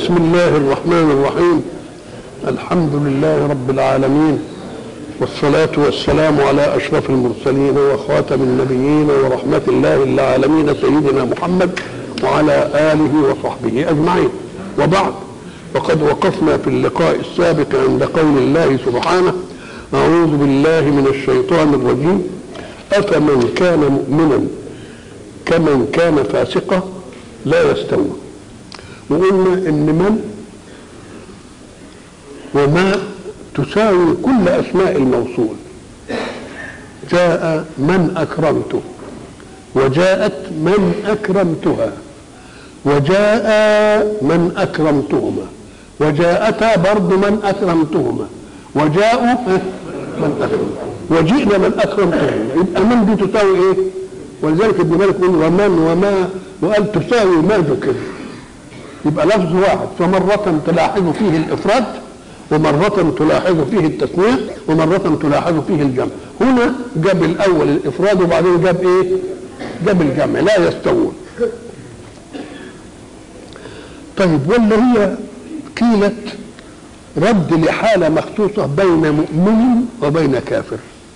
بسم الله الرحمن الرحيم الحمد لله رب العالمين والصلاة والسلام على أشرف المرسلين وخاتم النبيين ورحمة الله للعالمين سيدنا محمد وعلى آله وصحبه أجمعين وبعد وقد وقفنا في اللقاء السابق عند قول الله سبحانه أعوذ بالله من الشيطان الرجيم أفمن كان مؤمنا كمن كان فاسقا لا يستوون وقلنا ان من وما تساوي كل اسماء الموصول جاء من اكرمته وجاءت من اكرمتها وجاء من اكرمتهما وجاءتا برضه من اكرمتهما وجاءوا من اكرم وجئنا من اكرمتهما يبقى من دي تساوي ايه ولذلك ابن مالك يقول ومن وما وقال تساوي ما ذكر يبقى لفظ واحد فمرة تلاحظ فيه الإفراد ومرة تلاحظ فيه التثنية ومرة تلاحظ فيه الجمع هنا جاب الأول الإفراد وبعدين جاب إيه جاب الجمع لا يستوون طيب ولا هي قيلت رد لحالة مخصوصة بين مؤمن وبين كافر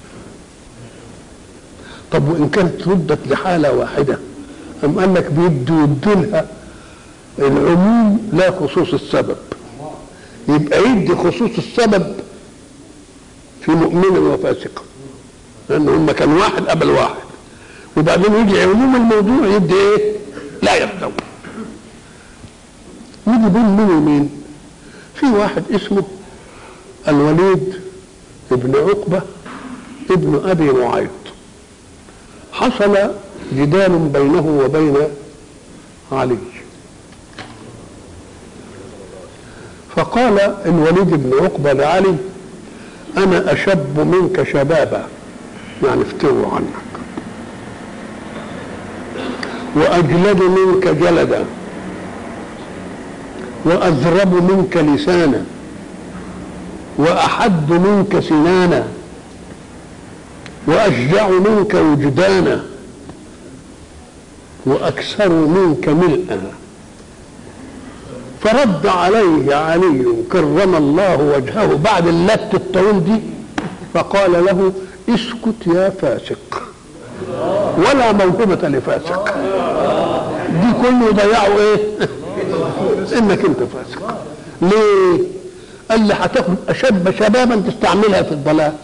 طب وإن كانت ردت لحالة واحدة أم قال لك بيدوا يدولها العموم لا خصوص السبب يبقى يدي خصوص السبب في مؤمن وفاسق لأن هم كان واحد قبل واحد وبعدين يجي عموم الموضوع يدي ايه؟ لا يستوي يجي بين مين ومين؟ في واحد اسمه الوليد ابن عقبة ابن أبي معيط حصل جدال بينه وبين علي فقال الوليد بن عقبة لعلي أنا أشب منك شبابا يعني افتروا عنك وأجلد منك جلدا وأذرب منك لسانا وأحد منك سنانا وأشجع منك وجدانا وأكثر منك ملئا فرد عليه علي كرم الله وجهه بعد اللت الطويل دي فقال له اسكت يا فاسق ولا موهبة لفاسق دي كله ضيعوا ايه انك انت فاسق ليه قال لي هتاخد اشب شبابا تستعملها في الضلال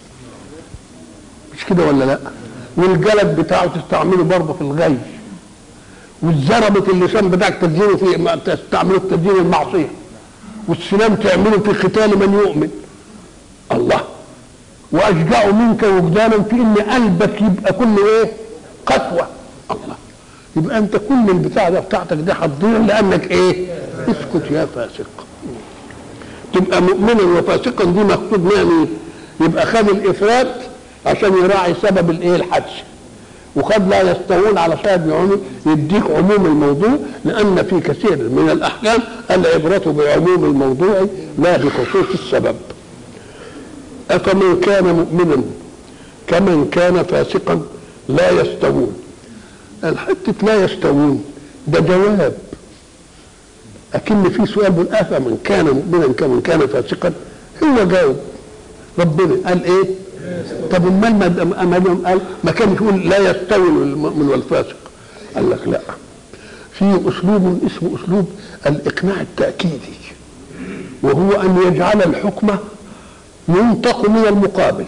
مش كده ولا لا والجلد بتاعه تستعمله برضه في الغي والزربة اللسان بتاعك تدينه في تستعمله في تدين المعصية والسنان تعمله في قتال من يؤمن الله وأشجع منك وجدانا في إن قلبك يبقى كله إيه؟ قسوة الله يبقى أنت كل البتاع ده بتاعتك دي هتضيع لأنك إيه؟ اسكت يا فاسق تبقى مؤمنا وفاسقا دي مقصود منها مين؟ يبقى خد الإفراد عشان يراعي سبب الإيه؟ الحدث وقد لا يستوون على شاهد عموم يديك عموم الموضوع لان في كثير من الاحكام العبره بعموم الموضوع لا بخصوص السبب افمن كان مؤمنا كمن كان فاسقا لا يستوون الحته لا يستوون ده جواب اكن في سؤال بيقول افمن كان مؤمنا كمن كان فاسقا هو جاوب ربنا قال ايه طب امال ما قال ما كان يقول لا يستوي المؤمن والفاسق قال لك لا في اسلوب اسمه اسلوب الاقناع التاكيدي وهو ان يجعل الحكم ينطق من المقابل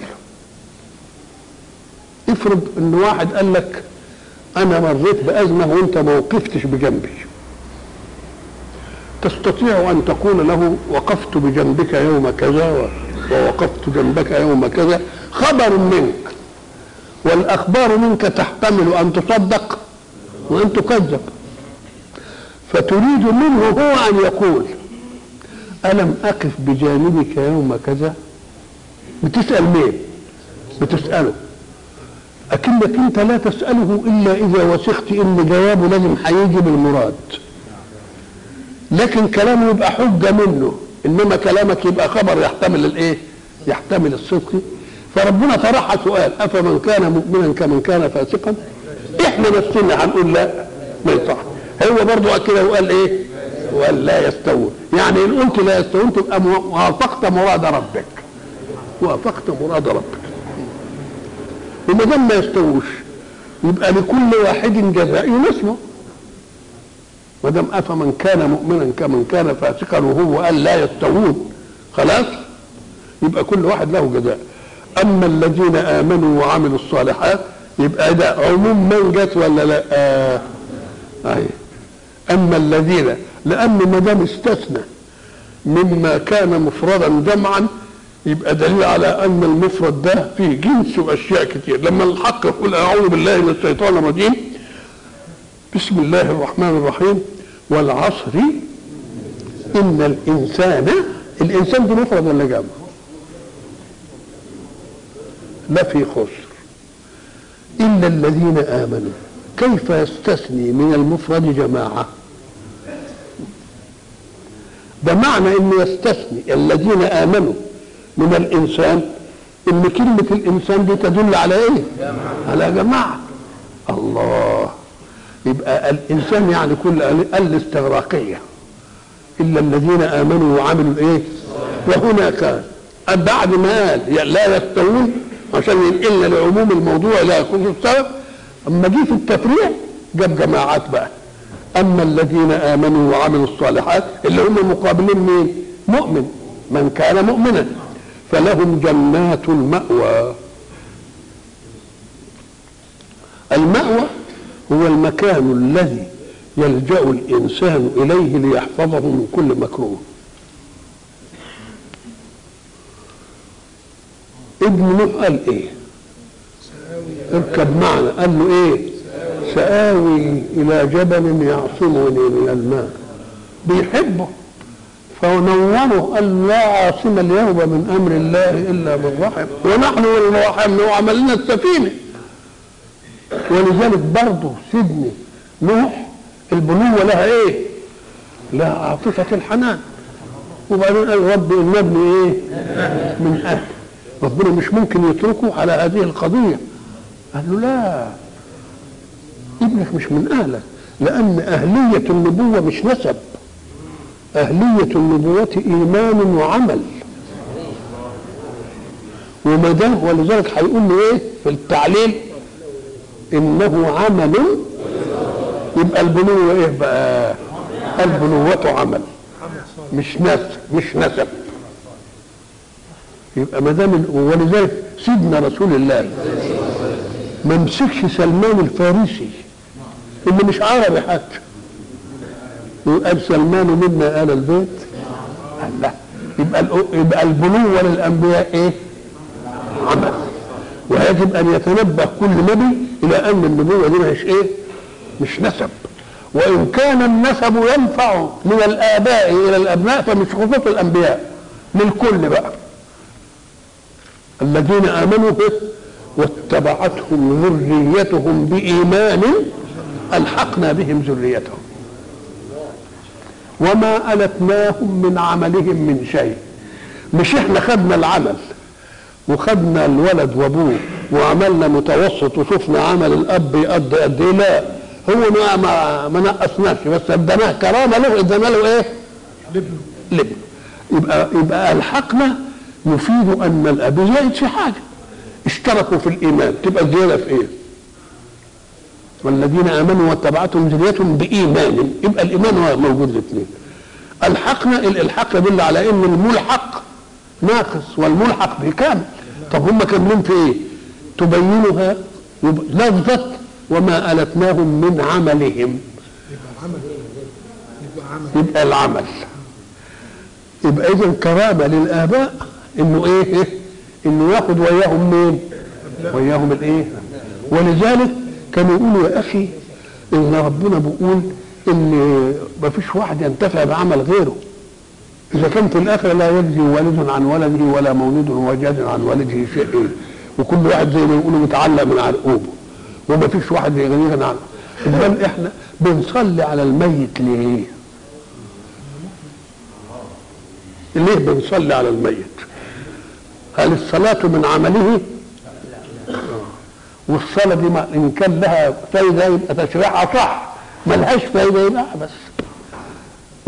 افرض ان واحد قال لك انا مريت بازمه وانت ما وقفتش بجنبي تستطيع ان تقول له وقفت بجنبك يوم كذا ووقفت جنبك يوم كذا خبر منك والأخبار منك تحتمل أن تصدق وأن تكذب فتريد منه هو أن يقول ألم أقف بجانبك يوم كذا بتسأل مين بتسأله أكنك أنت لا تسأله إلا إذا وثقت إن جوابه لازم هيجي بالمراد لكن كلامه يبقى حجة منه إنما كلامك يبقى خبر يحتمل الإيه يحتمل الصدق فربنا طرحها سؤال افمن كان مؤمنا كمن كان فاسقا احنا نفسنا هنقول لا ما يصح هو برضه كده وقال ايه وان لا يستوون يعني ان قلت لا يستوون تبقى مو- وافقت مراد ربك وافقت مراد ربك وما دام ما يستووش يبقى لكل واحد جزاء يناسبه ما دام افمن كان مؤمنا كمن كان فاسقا وهو قال لا يستوون خلاص يبقى كل واحد له جزاء اما الذين امنوا وعملوا الصالحات يبقى ده عموم من جت ولا لا آه. أي. اما الذين لان ما دام استثنى مما كان مفردا جمعا يبقى دليل على ان المفرد ده فيه جنس واشياء كتير لما الحق يقول اعوذ بالله من الشيطان الرجيم بسم الله الرحمن الرحيم والعصر ان الانسان الانسان ده مفرد ولا جمع لا في خسر الا الذين امنوا كيف يستثني من المفرد جماعه ده معنى انه يستثني الذين امنوا من الانسان ان كلمه الانسان دي تدل على ايه على جماعه الله يبقى الانسان يعني كل الاستغراقيه الا الذين امنوا وعملوا الايه وهنا كان بعد ما قال لا يستوون عشان ينقلنا لعموم الموضوع لا يكون السبب اما جه في التفريع جاب جماعات بقى اما الذين امنوا وعملوا الصالحات اللي هم مقابلين مين مؤمن من كان مؤمنا فلهم جنات المأوى المأوى هو المكان الذي يلجأ الإنسان إليه ليحفظه من كل مكروه ابن نوح قال ايه اركب معنا قال له ايه سآوي إلى جبل يعصمني من الماء بيحبه فنوره قال لا عاصم اليوم من امر الله الا من رحم ونحن اللي رحمنا وعملنا السفينه ولذلك برضه سيدني نوح البنوه لها ايه؟ لها عاطفه الحنان وبعدين قال رب ان ابني ايه؟ من اهل ربنا مش ممكن يتركه على هذه القضيه قال له لا ابنك مش من اهلك لان اهليه النبوه مش نسب أهلية النبوة إيمان وعمل وما دام ولذلك هيقول له إيه في التعليل إنه عمل يبقى البنوة إيه بقى؟ البنوة عمل مش نسب مش نسب يبقى ما دام ولذلك سيدنا رسول الله ما مسكش سلمان الفارسي اللي مش عربي حتى وقال سلمان منا آل البيت قال لا يبقى يبقى البنوة للأنبياء إيه؟ عمل ويجب أن يتنبه كل نبي إلى أن النبوة دي مش إيه؟ مش نسب وإن كان النسب ينفع من الآباء إلى الأبناء فمش خصوص الأنبياء للكل بقى الذين آمنوا به واتبعتهم ذريتهم بإيمان ألحقنا بهم ذريتهم وما ألتناهم من عملهم من شيء مش احنا خدنا العمل وخدنا الولد وابوه وعملنا متوسط وشفنا عمل الاب يقضي قد ايه لا هو ما ما, ما نقصناش بس اديناه كرامه له ادينا له ايه؟ لابنه لابنه يبقى يبقى الحقنا يفيد ان الاب زائد في حاجه اشتركوا في الايمان تبقى الزياده في ايه؟ والذين امنوا واتبعتهم ذريتهم بايمان يبقى الايمان هو موجود الاثنين الحقنا الالحاق يدل على ان الملحق ناقص والملحق به كامل طب هم كاملين في ايه تبينها لفظة وما ألتناهم من عملهم يبقى العمل يبقى اذا كرامه للاباء انه ايه, إيه؟ انه ياخد وياهم مين وياهم الايه ولذلك كانوا يقولوا يا اخي ان ربنا بيقول ان ما فيش واحد ينتفع بعمل غيره اذا كان في الاخره لا يجزي والد عن ولده ولا مولود وجاد عن والده شيء وكل واحد زي ما يقولوا متعلق من عرقوبه وما فيش واحد يغنينا عنه بل احنا بنصلي على الميت ليه؟ ليه بنصلي على الميت؟ هل الصلاة من عمله؟ والصلاة دي ما إن كان لها فايدة يبقى تشريعها صح ما لهاش فايدة يبقى بس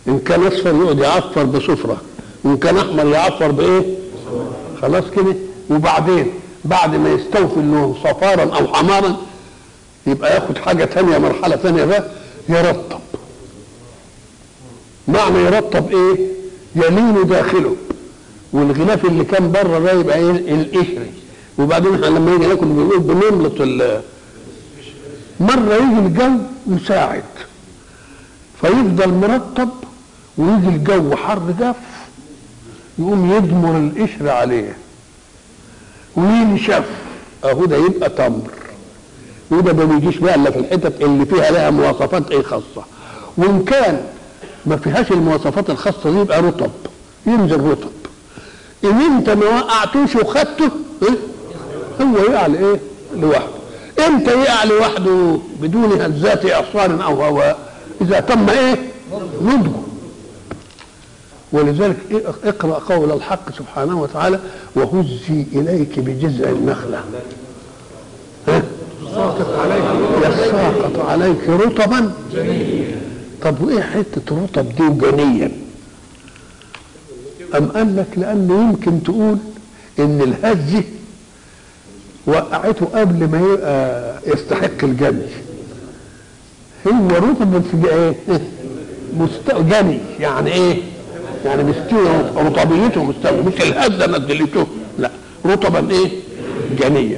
ان كان اصفر يقعد يعفر بصفره وان كان احمر يعفر بايه خلاص كده وبعدين بعد ما يستوفي اللون صفارا او حمارا يبقى ياخد حاجه ثانيه مرحله ثانيه بقى يرطب معنى يرطب ايه يلين داخله والغلاف اللي كان بره ده يبقى ايه القشري وبعدين احنا لما يجي ناكل بنقول بنملط ال مره يجي الجو يساعد فيفضل مرطب ويجي الجو حر جاف يقوم يدمر القشر عليه وينشف اهو ده يبقى تمر وده ما بيجيش بقى الا في الحتت اللي فيها لها مواصفات ايه خاصه وان كان ما فيهاش المواصفات الخاصه دي يبقى رطب ينزل رطب ان انت ما وقعتوش وخدته إيه؟ هو يقع لايه لوحده امتى يقع لوحده بدون هزات اعصار او هواء اذا تم ايه نضجه ولذلك اقرا قول الحق سبحانه وتعالى وهزي اليك بجذع النخله ها؟ يساقط عليك رطبا طب وايه حته رطب دي وجنيا ام قال لك لانه يمكن تقول ان الهزه وقعته قبل ما يبقى يستحق الجني هو رطب بس ايه مست... جني يعني ايه يعني مستوي رطبيته مستوي مش الهزه نزلته لا رطبا ايه جنيا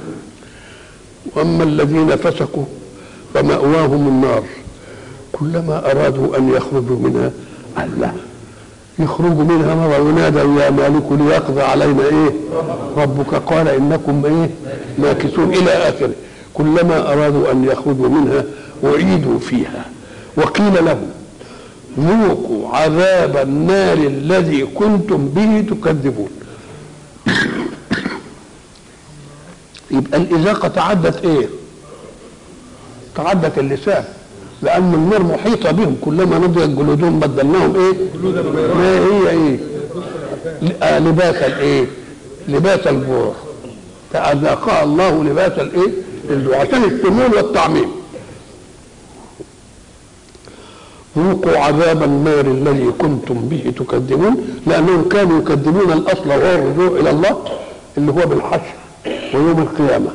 واما الذين فسقوا فمأواهم النار كلما ارادوا ان يخرجوا منها الله يخرجوا منها مرة ينادى يا مالك ليقضى علينا ايه ربك قال انكم ايه ماكثون الى اخره كلما ارادوا ان يخرجوا منها اعيدوا فيها وقيل لهم ذوقوا عذاب النار الذي كنتم به تكذبون يبقى الإذاقة تعدت إيه؟ تعدت اللسان لأن النار محيطة بهم كلما نضجت جلودهم بدلناهم إيه؟ ما هي إيه؟ آه لباس الإيه؟ لباس الجوع فأذاقها الله لباس الإيه؟ الجوع عشان الشمول والتعميم ذوقوا عذاب النار الذي كنتم به تكذبون لأنهم كانوا يكذبون الأصل وهو الرجوع إلى الله اللي هو بالحشر ويوم القيامة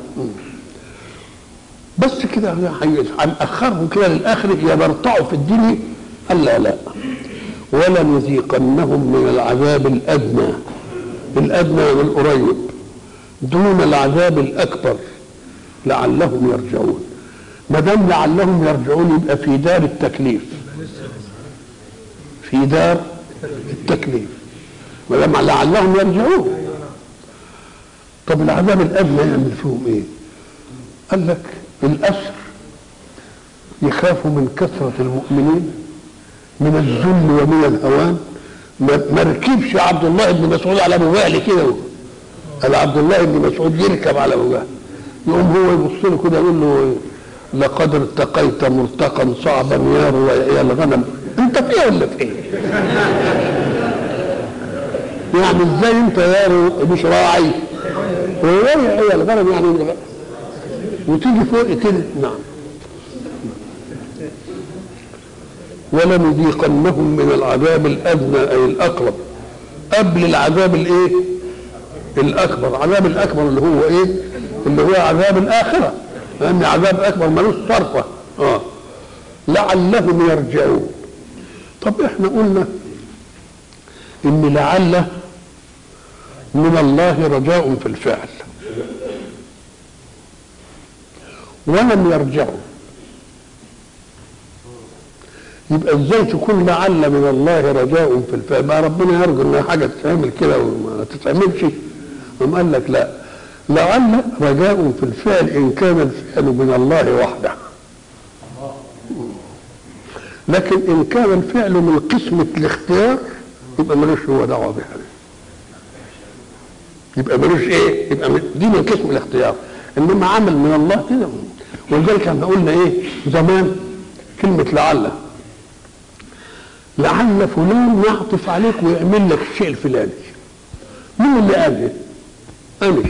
بس كده هنأخرهم كده للآخر يبرطعوا في الدنيا قال لا لا ولنذيقنهم من العذاب الأدنى الأدنى والقريب دون العذاب الأكبر لعلهم يرجعون ما دام لعلهم يرجعون يبقى في دار التكليف في دار التكليف ما دام لعلهم يرجعون طب العذاب الادنى يعمل فيهم ايه؟ قال لك الاسر يخافوا من كثره المؤمنين من الذل ومن الهوان ما ركبش عبد الله بن مسعود على ابو جهل كده قال عبد الله بن مسعود يركب على ابو جهل يقوم هو يبص له كده يقول له لقد ارتقيت مرتقا صعبا يا يا الغنم انت في ايه ولا في ايه؟ يعني ازاي انت يا مش راعي وهي هي الغنم يعني وتيجي فوق كده نعم ولنذيقنهم من العذاب الادنى اي الاقرب قبل العذاب الايه؟ الاكبر العذاب الاكبر اللي هو ايه؟ اللي هو عذاب الاخره لان عذاب اكبر ملوش صرفه اه لعلهم يرجعون طب احنا قلنا ان لعل من الله رجاء في الفعل ولم يرجعوا يبقى ازاي تكون لعل من الله رجاء في الفعل ما ربنا يرجو انها حاجه تتعمل كده وما تتعملش قام قال لك لا لعل رجاء في الفعل ان كان الفعل من الله وحده لكن ان كان الفعل من قسمه الاختيار يبقى ملوش هو دعوه بها يبقى ملوش ايه يبقى دي من قسم الاختيار انما عمل من الله كده ولذلك احنا قلنا ايه زمان كلمه لعل لعل فلان يعطف عليك ويعمل لك الشيء الفلاني مين اللي قال ايه؟ امش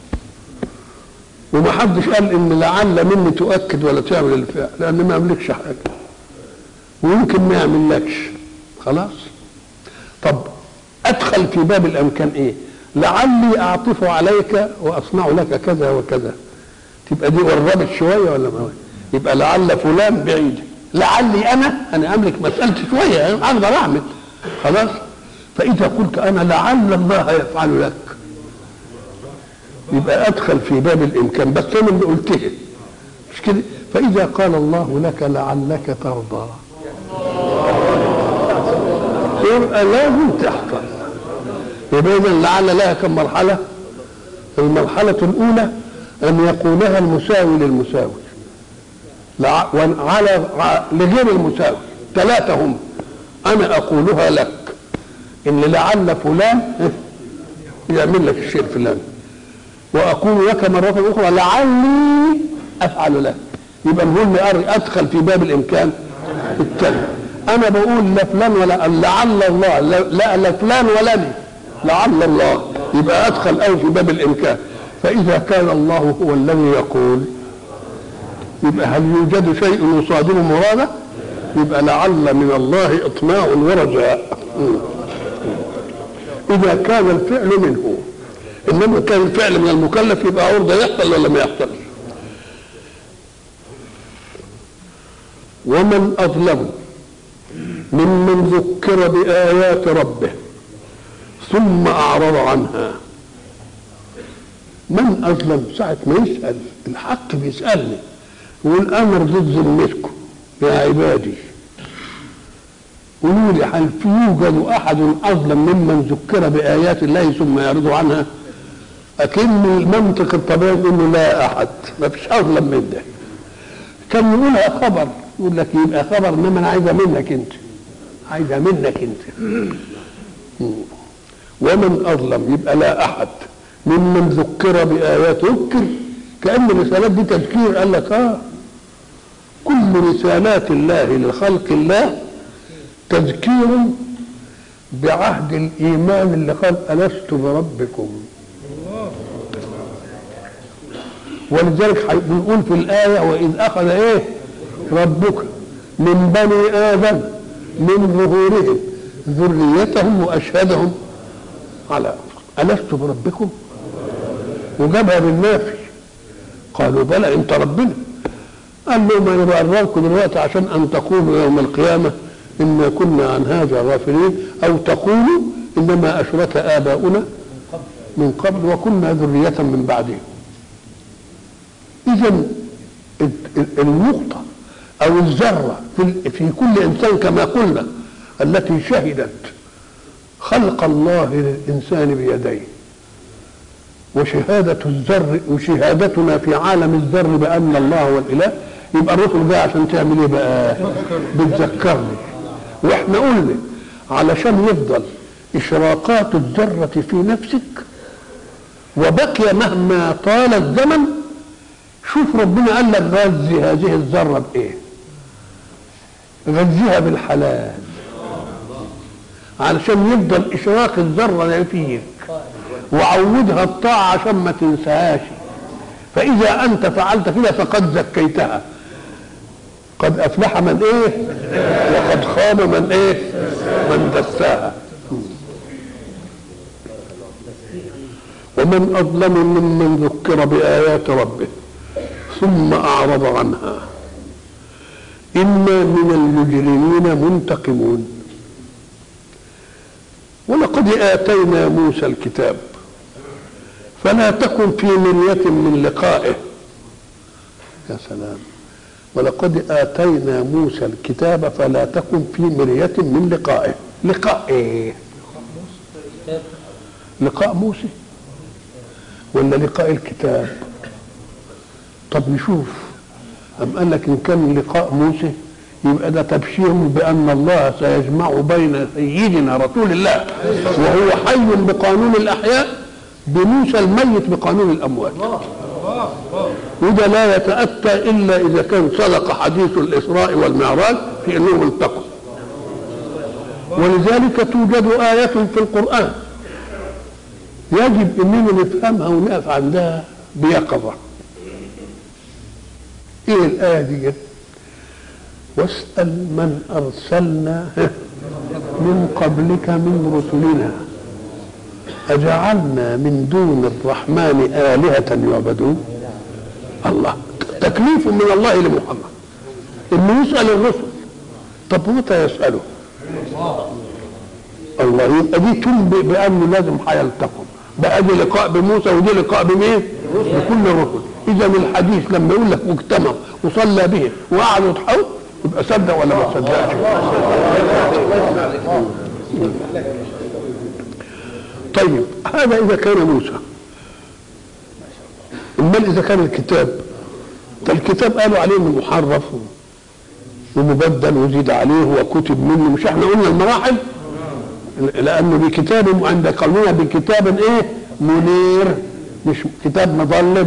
وما حدش قال ان لعل مني تؤكد ولا تعمل الفعل لان ما املكش حاجه ويمكن ما يعملكش خلاص طب ادخل في باب الامكان ايه لعلي اعطف عليك واصنع لك كذا وكذا تبقى دي قربت شويه ولا ما يبقى لعل فلان بعيد لعلي انا انا املك مسالتي شويه أنا اقدر اعمل خلاص فاذا قلت انا لعل الله يفعل لك يبقى ادخل في باب الامكان بس انا اللي قلته مش كده فاذا قال الله لك لعلك ترضى يبقى لازم تحفظ يبقى اذا لعل لها كم مرحله المرحله الاولى ان يقولها المساوي للمساوي لع- وعلى ع- لغير المساوي ثلاثه هم انا اقولها لك ان لعل فلان يعمل لك الشيء الفلاني واقول لك مره اخرى لعلي افعل لك يبقى المهم أر- ادخل في باب الامكان الثاني انا بقول لا فلان ولا لعل الله لا لا, لا فلان ولا لي لعل الله يبقى ادخل أو في باب الامكان فاذا كان الله هو الذي يقول يبقى هل يوجد شيء يصادم مراده يبقى لعل من الله اطماع ورجاء اذا كان الفعل منه انما كان الفعل من المكلف يبقى عرضه يحصل ولا ما يحصلش ومن اظلم ممن ذكر بايات ربه ثم اعرض عنها من اظلم ساعه ما يسال الحق بيسالني يقول انا رضيت ذمتكم يا عبادي قولوا لي هل في يوجد احد اظلم ممن ذكر بايات الله ثم يعرض عنها اكن المنطق الطبيعي يقول له لا احد ما فيش اظلم من ده كان يقولها خبر يقول لك يبقى خبر انما انا عايزها منك انت عايزها منك انت ومن اظلم يبقى لا احد ممن ذكر بايات ذكر كان الرسالات دي تذكير قال لك اه كل رسالات الله لخلق الله تذكير بعهد الايمان اللي قال الست بربكم ولذلك بنقول في الايه واذ اخذ ايه ربك من بني ادم من ظهورهم ذريتهم واشهدهم على الست بربكم وجابها بالنافي قالوا بلى انت ربنا قال لهم انا بقرركم دلوقتي عشان ان تقولوا يوم القيامه انا كنا عن هذا غافلين او تقولوا انما اشرك اباؤنا من قبل وكنا ذريه من بعدهم اذا النقطه او الذره في في كل انسان كما قلنا التي شهدت خلق الله للانسان بيديه وشهادة الذر وشهادتنا في عالم الذر بأن الله هو الإله يبقى الرسل ده عشان تعمل ايه بقى؟ بتذكرني واحنا قلنا علشان يفضل إشراقات الذرة في نفسك وبقي مهما طال الزمن شوف ربنا قال لك غذي هذه الذرة بإيه؟ غذيها بالحلال علشان يفضل إشراق الذرة فيك وعودها الطاعة عشان ما تنساهاش فإذا أنت فعلت كده فقد زكيتها قد أفلح من إيه وقد خاب من إيه من دساها ومن أظلم ممن ذكر بآيات ربه ثم أعرض عنها إنا من المجرمين منتقمون ولقد آتينا موسى الكتاب فلا تكن في مرية من لقائه يا سلام ولقد آتينا موسى الكتاب فلا تكن في مرية من لقائه لقاء ايه لقاء موسى ولا لقاء الكتاب طب نشوف أم قال لك إن كان لقاء موسى يبقى ده تبشير بأن الله سيجمع بين سيدنا رسول الله وهو حي بقانون الأحياء بموسى الميت بقانون الأموات وده لا يتأتى إلا إذا كان صدق حديث الإسراء والمعراج في أنهم التقوا ولذلك توجد آية في القرآن يجب أننا نفهمها ونقف عندها بيقظة إيه الآية دي؟ واسأل من أرسلنا من قبلك من رسلنا أجعلنا من دون الرحمن آلهة يعبدون الله تكليف من الله لمحمد انه يسأل الرسل طب متى يسأله الله يبقى دي تنبئ بأنه لازم هيلتقوا بقى دي لقاء بموسى ودي لقاء بمين؟ بكل الرسل إذا الحديث لما يقول لك واجتمع وصلى به وقعدوا يضحكوا يبقى صدق ولا ما صدقش؟ طيب هذا إذا كان موسى امال اذا كان الكتاب ده الكتاب قالوا عليه انه محرف ومبدل وزيد عليه وكتب منه مش احنا قلنا المراحل لانه بكتاب عند قولنا بكتاب ايه منير مش كتاب مظلم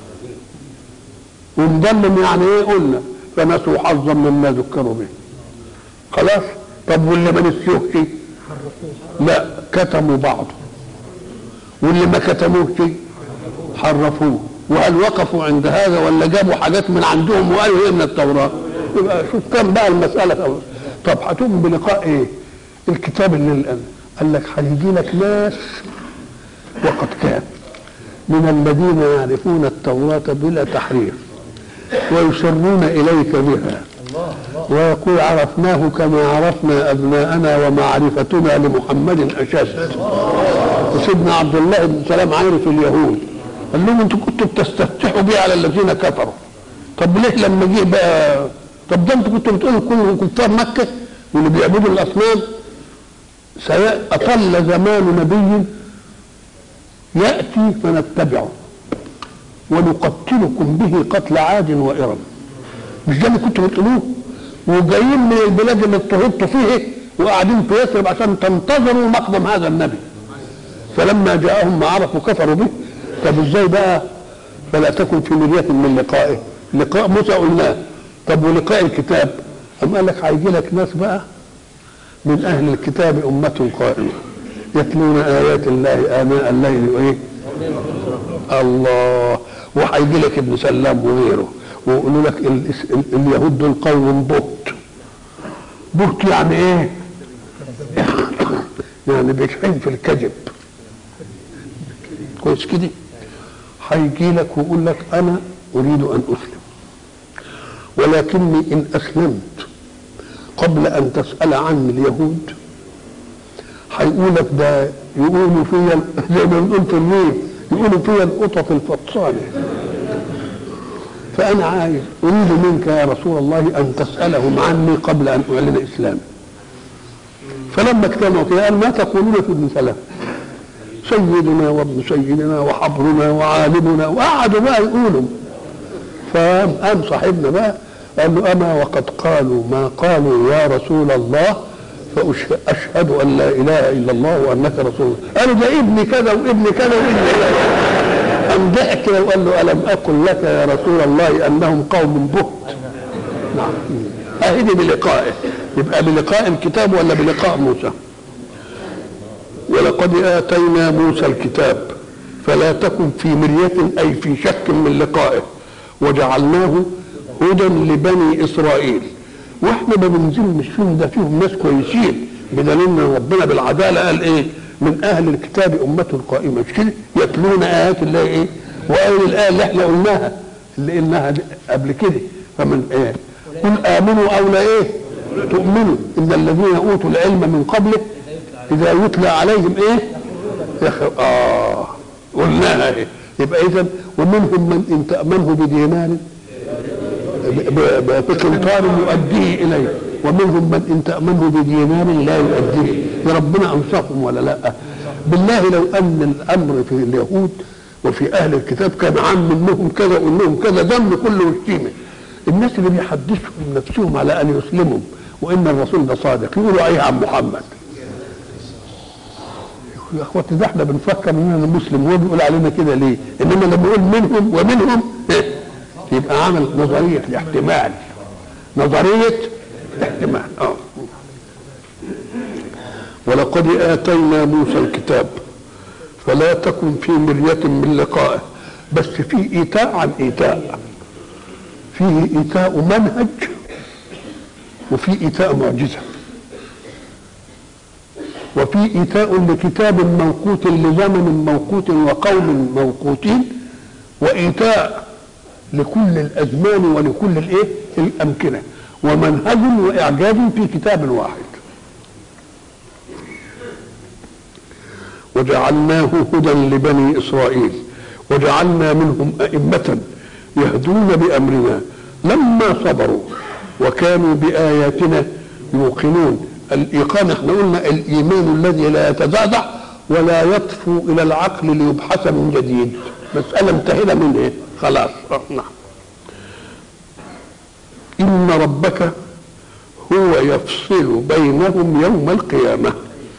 ومظلم يعني ايه قلنا فنسوا حظا مما ذكروا به خلاص طب واللي ما نسيوش لا كتموا بعضه واللي ما كتموش حرفوه وهل وقفوا عند هذا ولا جابوا حاجات من عندهم وقالوا هي من التوراة يبقى شوف كم بقى المسألة طب هتقوم بلقاء ايه الكتاب اللي الآن قال لك هيجي لك ناس وقد كان من الذين يعرفون التوراة بلا تحريف ويسرون إليك بها ويقول عرفناه كما عرفنا أبناءنا ومعرفتنا لمحمد أشد وسيدنا عبد الله بن سلام عارف اليهود قال لهم انتوا كنتوا بتستفتحوا بيه على الذين كفروا طب ليه لما جه بقى طب ده انتوا كنتوا بتقولوا كل كفار مكه واللي بيعبدوا الاصنام سيأطل زمان نبي يأتي فنتبعه ونقتلكم به قتل عاد وإرم مش ده اللي كنتوا بتقولوه وجايين من البلاد اللي اضطهدتوا فيه وقاعدين في يثرب عشان تنتظروا مقدم هذا النبي فلما جاءهم ما عرفوا كفروا به طب ازاي بقى فلا تكن في مرية من لقائه لقاء موسى قلناه طب ولقاء الكتاب أم قال لك هيجي لك ناس بقى من أهل الكتاب أمة قائمة يتلون آيات الله آناء الليل وإيه الله وهيجي لك ابن سلام وغيره ويقولوا لك ال ال اليهود دول قوم بهت بهت يعني ايه؟ يعني بيشحن في الكذب كويس كده هيجي لك ويقول لك انا اريد ان اسلم ولكني ان اسلمت قبل ان تسال عني اليهود هيقول لك ده يقولوا فيا زي ما بنقول في النيل يقولوا فيا القطط الفطسانه فانا عايز اريد منك يا رسول الله ان تسالهم عني قبل ان اعلن اسلامي فلما اجتمعوا كده قال ما تقولون في ابن سلام سيدنا وابن سيدنا وحبرنا وعالمنا وقعدوا بقى يقولوا فقام قام صاحبنا بقى قال له اما وقد قالوا ما قالوا يا رسول الله فاشهد ان لا اله الا الله وانك رسول الله قالوا ده ابني كذا وابني كذا وابني كذا قام ضحك كده وقال له الم اقل لك يا رسول الله انهم قوم بهت نعم اهدي بلقائه يبقى بلقاء الكتاب ولا بلقاء موسى ولقد آتينا موسى الكتاب فلا تكن في مرية أي في شك من لقائه وجعلناه هدى لبني إسرائيل واحنا ما بننزل فيهم ده فيهم ناس كويسين بدليل ان ربنا بالعداله قال ايه؟ من اهل الكتاب امه قائمه مش كده؟ يتلون ايات الله ايه؟ وقال الايه اللي احنا قلناها اللي قلناها قبل كده فمن ايه؟ قل امنوا او لا ايه؟ تؤمنوا ان الذين اوتوا العلم من قبله اذا يتلى عليهم ايه يخ... اه قلناها ايه يبقى اذا ومنهم من ان تامنه بدينار بقنطار يؤديه اليه ومنهم من ان تامنه بدينار لا يؤديه يا ربنا انصفهم ولا لا بالله لو ان الامر في اليهود وفي اهل الكتاب كان عام منهم كذا وانهم كذا دم كله وشتيمه الناس اللي بيحدثوا نفسهم على ان يسلموا وان الرسول ده صادق يقولوا ايه عن محمد يا اخواتي ده احنا بنفكر اننا مسلم وهو بيقول علينا كده ليه؟ انما لما يقول منهم ومنهم إيه؟ يبقى عمل نظريه الاحتمال نظريه الاحتمال اه ولقد اتينا موسى الكتاب فلا تكن في مرية من لقائه بس في ايتاء عن ايتاء فيه ايتاء منهج وفي ايتاء معجزه وفي إيتاء لكتاب موقوت لزمن موقوت وقوم موقوتين وإيتاء لكل الأزمان ولكل الإيه الأمكنة ومنهج وإعجاز في كتاب واحد وجعلناه هدى لبني إسرائيل وجعلنا منهم أئمة يهدون بأمرنا لما صبروا وكانوا بآياتنا يوقنون الإيقان احنا قلنا الإيمان الذي لا يتزعزع ولا يطفو إلى العقل ليبحث من جديد مسألة انتهينا من إيه؟ خلاص نعم إن ربك هو يفصل بينهم يوم القيامة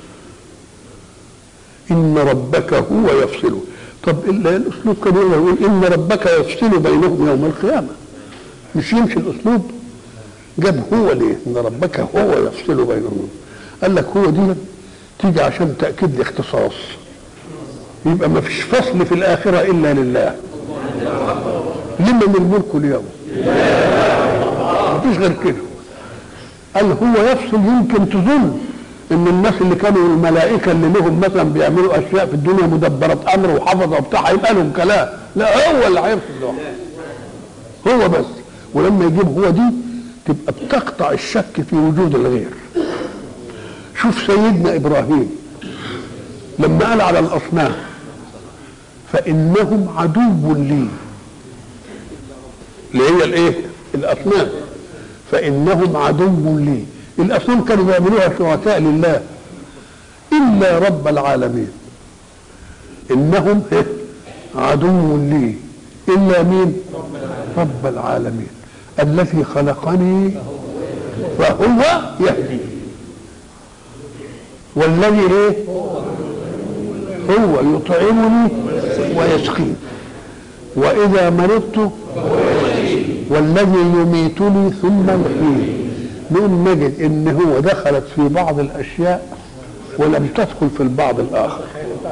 إن ربك هو يفصل طب إلا الأسلوب كان يقول إن ربك يفصل بينهم يوم القيامة مش يمشي الأسلوب جاب هو ليه إن ربك هو يفصل بينهم قال لك هو دي تيجي عشان تأكيد الاختصاص يبقى ما فيش فصل في الآخرة إلا لله لمن الملك اليوم ما فيش غير كده قال هو يفصل يمكن تظن ان الناس اللي كانوا الملائكه اللي لهم مثلا بيعملوا اشياء في الدنيا مدبره امر وحفظه وبتاع هيبقى لهم كلام لا هو اللي هيفصل لوحده هو بس ولما يجيب هو دي تبقى بتقطع الشك في وجود الغير شوف سيدنا ابراهيم لما قال على الاصنام فانهم عدو لي اللي هي الايه الاصنام فانهم عدو لي الاصنام كانوا بيعملوها شركاء لله الا رب العالمين انهم عدو لي الا مين رب العالمين الذي خلقني فهو يهدي والذي ايه هو يطعمني ويسقين واذا مرضت والذي يميتني ثم يحييني نقوم نجد ان هو دخلت في بعض الاشياء ولم تدخل في البعض الاخر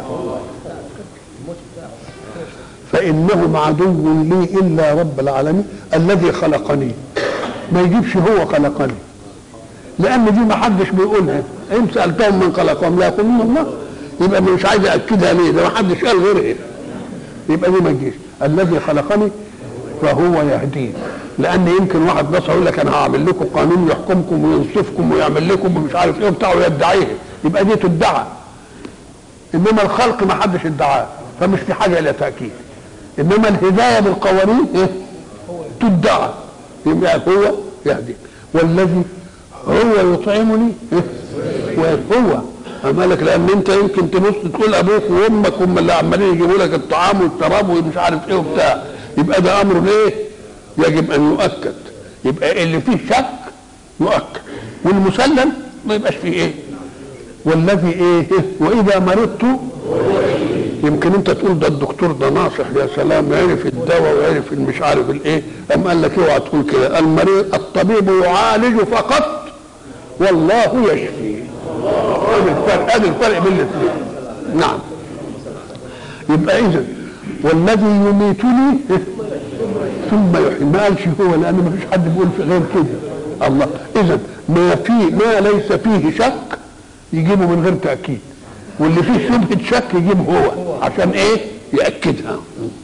فانهم عدو لي الا رب العالمين الذي خلقني ما يجيبش هو خلقني لان دي ما حدش بيقولها ان سالتهم من خلقهم لا يقولون الله يبقى مش عايز اكدها ليه ده ما حدش قال غيرها يبقى دي ما تجيش الذي خلقني فهو يهدين لان يمكن واحد بس يقول لك انا هعمل لكم قانون يحكمكم وينصفكم ويعمل لكم ومش عارف ايه وبتاع ويدعيه يبقى دي تدعى انما الخلق ما حدش ادعاه فمش في حاجه الى تاكيد انما الهدايه بالقوانين إيه؟ تدعى يبقى هو يهدي والذي هو يطعمني إيه؟ وهو مالك لان انت يمكن تبص تقول ابوك وامك هم اللي عمالين يجيبوا لك الطعام والشراب ومش عارف ايه وبتاع يبقى ده امر ايه يجب ان يؤكد يبقى اللي فيه شك يؤكد والمسلم ما يبقاش فيه ايه والذي ايه واذا مرضت يمكن انت تقول ده الدكتور ده ناصح يا سلام عرف الدواء وعرف مش عارف الايه ام قال لك اوعى تقول كده المريض الطبيب يعالج فقط والله يشفي ادي الفرق ادي الفرق بين الاثنين نعم يبقى اذا والذي يميتني ثم يحيي ما قالش هو لان ما فيش حد بيقول في غير كده الله اذا ما في ما ليس فيه شك يجيبه من غير تاكيد واللي فيه شبهه شك يجيب هو عشان ايه ياكدها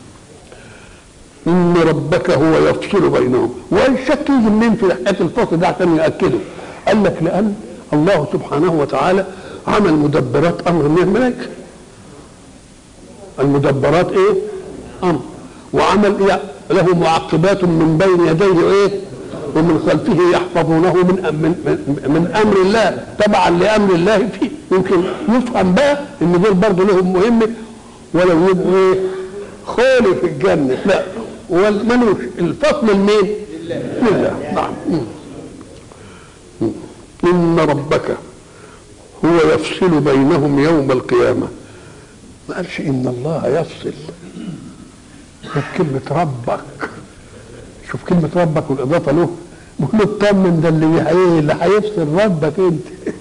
ان ربك هو يفصل بينهم والشك يجي منين في حكايه الفصل ده عشان ياكده قال لك لان الله سبحانه وتعالى عمل مدبرات امر من الملائكه المدبرات ايه امر وعمل إيه؟ له معقبات من بين يديه ايه ومن خلفه يحفظونه من من من, من امر الله تبعا لامر الله فيه يمكن يفهم بقى ان دول برضه لهم مهمه ولو يبقوا ايه خولي في الجنه لا ملوش الفصل لمين؟ لله نعم ان ربك هو يفصل بينهم يوم القيامه ما قالش ان الله يفصل شوف كلمة ربك شوف كلمة ربك والإضافة له بقول له اطمن ده اللي هي اللي هيفصل ربك أنت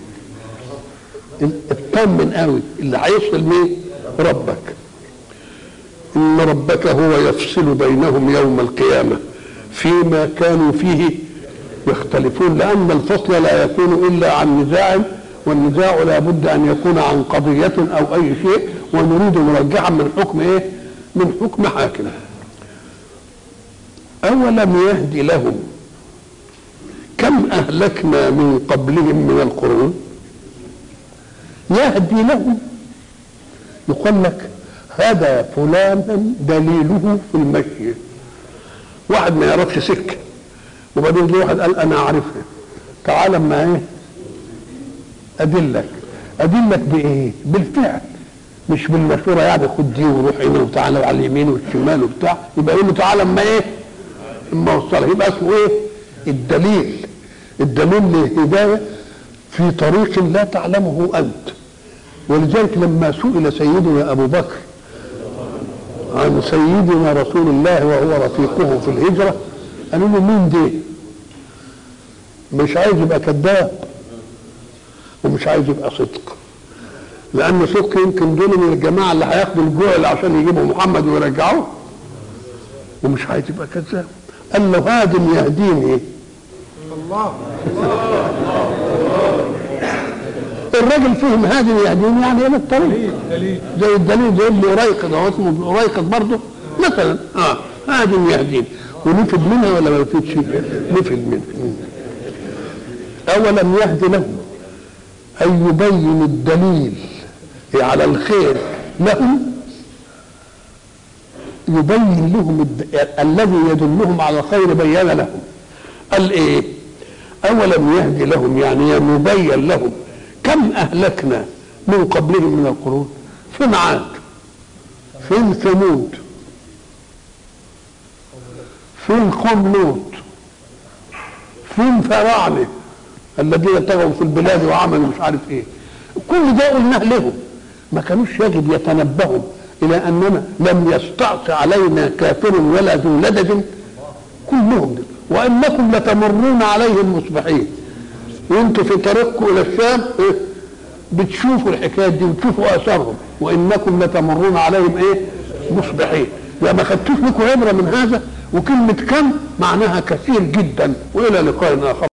اطمن قوي اللي هيفصل مين؟ ربك إن ربك هو يفصل بينهم يوم القيامة فيما كانوا فيه يختلفون لأن الفصل لا يكون إلا عن نزاع والنزاع لا بد ان يكون عن قضيه او اي شيء ونريد مرجحا من حكم ايه من حكم حاكم اولم يهد لهم كم اهلكنا من قبلهم من القرون يهدي لهم يقول لك هدى فلانا دليله في المشي واحد ما يعرفش سكه وبعدين جه واحد قال انا اعرفها تعال اما ايه ادلك ادلك بايه بالفعل مش بالمشوره يعني خد دي وروح هنا وتعالى على اليمين والشمال وبتاع يبقى يقول له تعالى اما ايه اما اوصلها يبقى اسمه ايه الدليل الدليل للهدايه في طريق لا تعلمه انت ولذلك لما سئل سيدنا ابو بكر عن سيدنا رسول الله وهو رفيقه في الهجره قالوا له مين دي؟ مش عايز يبقى كذاب ومش عايز يبقى صدق لان صدق يمكن دول من الجماعه اللي هياخدوا الجوع عشان يجيبوا محمد ويرجعوه ومش عايز يبقى كذاب قال له هادم يهديني الله الراجل فهم هادم يهديني يعني ايه الطريق دليل دليل زي الدليل زي اللي يريقظ هو اسمه ابن يريقظ برضه مثلا اه هادم يهديني ونفد منها ولا ما نفدش؟ نفد منها اولم يهد لهم ان يبين الدليل على الخير لهم يبين لهم الد... الذي يدلهم على الخير بين لهم قال ايه اولم يهد لهم يعني يبين لهم كم اهلكنا من قبلهم من القرون فين عاد فين ثمود فين قوم لوط فين فراعنه الذين طغوا في البلاد وعملوا مش عارف ايه كل ده قلناه لهم ما كانوش يجب يتنبهوا الى اننا لم يستعص علينا كافر ولا ذو لدد كلهم دول وانكم لتمرون عليهم مصبحين وانتم في طريقكم الى الشام إيه؟ بتشوفوا الحكايه دي وتشوفوا اثارهم وانكم لتمرون عليهم ايه مصبحين لا ما خدتوش لكم عبره من هذا وكلمه كم معناها كثير جدا والى لقاء اخر